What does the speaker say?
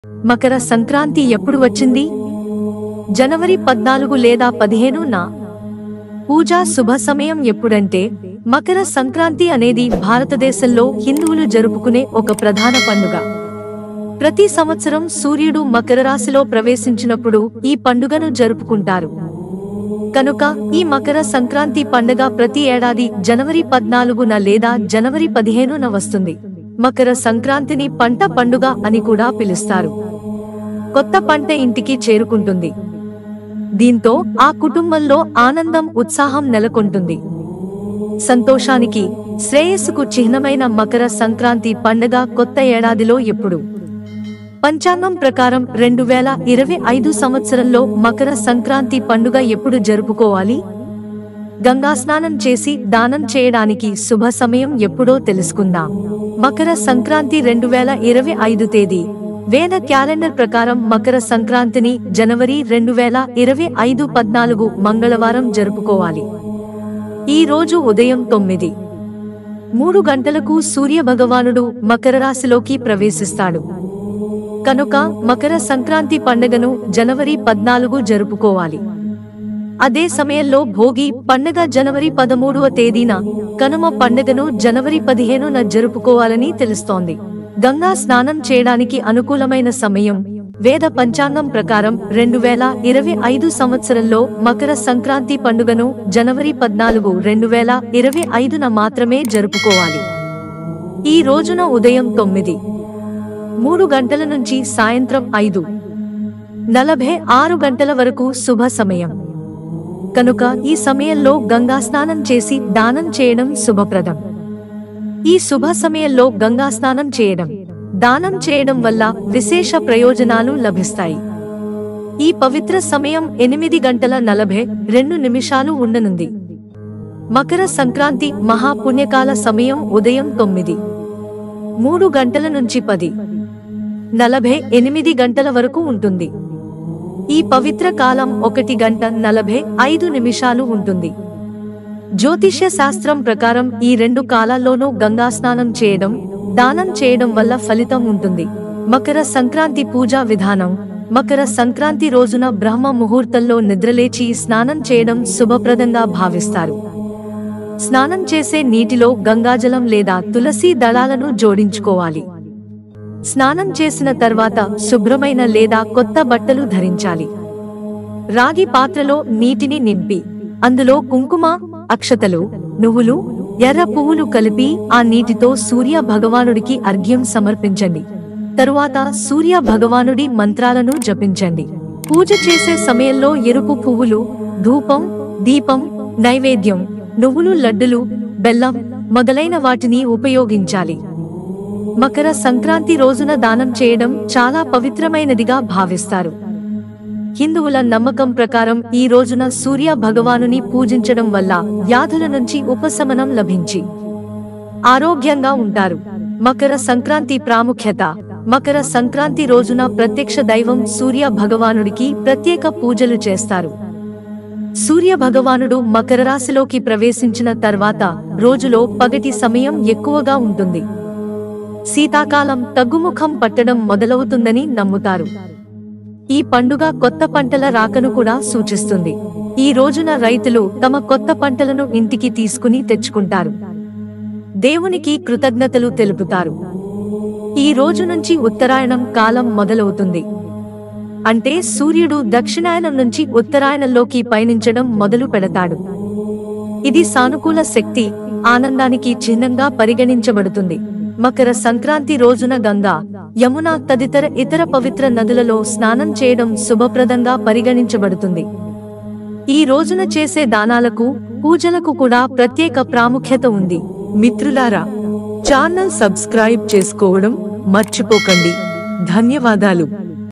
మకర సంక్రాంతి ఎప్పుడు వచ్చింది జనవరి పద్నాలుగు లేదా పదిహేను నా పూజా శుభ సమయం ఎప్పుడంటే మకర సంక్రాంతి అనేది భారతదేశంలో హిందువులు జరుపుకునే ఒక ప్రధాన పండుగ ప్రతి సంవత్సరం సూర్యుడు మకర రాశిలో ప్రవేశించినప్పుడు ఈ పండుగను జరుపుకుంటారు కనుక ఈ మకర సంక్రాంతి పండుగ ప్రతి ఏడాది జనవరి పద్నాలుగున లేదా జనవరి పదిహేనున వస్తుంది మకర సంక్రాంతిని పంట పండుగ అని కూడా పిలుస్తారు కొత్త పంట ఇంటికి చేరుకుంటుంది దీంతో ఆ కుటుంబంలో ఆనందం ఉత్సాహం నెలకొంటుంది సంతోషానికి శ్రేయస్సుకు చిహ్నమైన మకర సంక్రాంతి పండగ కొత్త ఏడాదిలో ఎప్పుడు పంచాంగం ప్రకారం రెండు వేల ఇరవై ఐదు సంవత్సరంలో మకర సంక్రాంతి పండుగ ఎప్పుడు జరుపుకోవాలి గంగా స్నానం చేసి దానం చేయడానికి శుభ సమయం ఎప్పుడో తెలుసుకుందాం మకర సంక్రాంతి రెండు వేల ఇరవై ఐదు తేదీ వేద క్యాలెండర్ ప్రకారం మకర సంక్రాంతిని జనవరి రెండు వేల ఇరవై ఐదు పద్నాలుగు మంగళవారం జరుపుకోవాలి ఈ రోజు ఉదయం తొమ్మిది మూడు గంటలకు సూర్య భగవానుడు మకర రాశిలోకి ప్రవేశిస్తాడు కనుక మకర సంక్రాంతి పండుగను జనవరి పద్నాలుగు జరుపుకోవాలి అదే సమయంలో భోగి పండగ జనవరి పదమూడవ తేదీన కనుమ పండుగను జనవరి పదిహేనున జరుపుకోవాలని తెలుస్తోంది గంగా స్నానం చేయడానికి అనుకూలమైన సమయం వేద పంచాంగం ప్రకారం రెండు వేల ఇరవై ఐదు సంవత్సరంలో మకర సంక్రాంతి పండుగను జనవరి పద్నాలుగు రెండు వేల ఇరవై ఐదున మాత్రమే జరుపుకోవాలి ఈ రోజున ఉదయం తొమ్మిది మూడు గంటల నుంచి సాయంత్రం ఐదు నలభై ఆరు గంటల వరకు శుభ సమయం కనుక ఈ సమయంలో గంగా స్నానం చేసి దానం చేయడం శుభప్రదం ఈ శుభ సమయంలో గంగా స్నానం చేయడం దానం చేయడం వల్ల విశేష ప్రయోజనాలు లభిస్తాయి ఈ పవిత్ర సమయం ఎనిమిది గంటల నలభై రెండు నిమిషాలు ఉండనుంది మకర సంక్రాంతి మహాపుణ్యకాల సమయం ఉదయం తొమ్మిది మూడు గంటల నుంచి పది నలభై ఎనిమిది గంటల వరకు ఉంటుంది ఈ పవిత్ర కాలం ఒకటి గంట నలభై ఐదు నిమిషాలు ఉంటుంది జ్యోతిష్య శాస్త్రం ప్రకారం ఈ రెండు కాలాల్లోనూ గంగా స్నానం చేయడం దానం చేయడం వల్ల ఫలితం ఉంటుంది మకర సంక్రాంతి పూజా విధానం మకర సంక్రాంతి రోజున బ్రహ్మ ముహూర్తంలో నిద్రలేచి స్నానం చేయడం శుభప్రదంగా భావిస్తారు స్నానం చేసే నీటిలో గంగాజలం లేదా తులసి దళాలను జోడించుకోవాలి స్నానం చేసిన తర్వాత శుభ్రమైన లేదా కొత్త బట్టలు ధరించాలి రాగి పాత్రలో నీటిని నింపి అందులో కుంకుమ అక్షతలు నువ్వులు ఎర్ర పువ్వులు కలిపి ఆ నీటితో సూర్య భగవానుడికి అర్ఘ్యం సమర్పించండి తరువాత సూర్య భగవానుడి మంత్రాలను జపించండి పూజ చేసే సమయంలో ఎరుపు పువ్వులు ధూపం దీపం నైవేద్యం నువ్వులు లడ్డులు బెల్లం మొదలైన వాటిని ఉపయోగించాలి మకర సంక్రాంతి రోజున దానం చేయడం చాలా పవిత్రమైనదిగా భావిస్తారు హిందువుల నమ్మకం ప్రకారం ఈ రోజున సూర్య భగవానుని పూజించడం వల్ల వ్యాధుల నుంచి ఉపశమనం లభించి ఆరోగ్యంగా ఉంటారు మకర సంక్రాంతి ప్రాముఖ్యత మకర సంక్రాంతి రోజున ప్రత్యక్ష దైవం సూర్య భగవానుడికి ప్రత్యేక పూజలు చేస్తారు సూర్య భగవానుడు మకర రాశిలోకి ప్రవేశించిన తర్వాత రోజులో పగటి సమయం ఎక్కువగా ఉంటుంది శీతాకాలం తగ్గుముఖం పట్టడం మొదలవుతుందని నమ్ముతారు ఈ పండుగ కొత్త పంటల రాకను కూడా సూచిస్తుంది ఈ రోజున రైతులు తమ కొత్త పంటలను ఇంటికి తీసుకుని తెచ్చుకుంటారు దేవునికి కృతజ్ఞతలు తెలుపుతారు ఈ రోజు నుంచి ఉత్తరాయణం కాలం మొదలవుతుంది అంటే సూర్యుడు దక్షిణాయనం నుంచి ఉత్తరాయణంలోకి పయనించడం మొదలు పెడతాడు ఇది సానుకూల శక్తి ఆనందానికి చిహ్నంగా పరిగణించబడుతుంది మకర సంక్రాంతి రోజున గంగా యమున తదితర ఇతర పవిత్ర నదులలో స్నానం చేయడం శుభప్రదంగా పరిగణించబడుతుంది ఈ రోజున చేసే దానాలకు పూజలకు కూడా ప్రత్యేక ప్రాముఖ్యత ఉంది మిత్రులారా ఛానల్ సబ్స్క్రైబ్ చేసుకోవడం మర్చిపోకండి ధన్యవాదాలు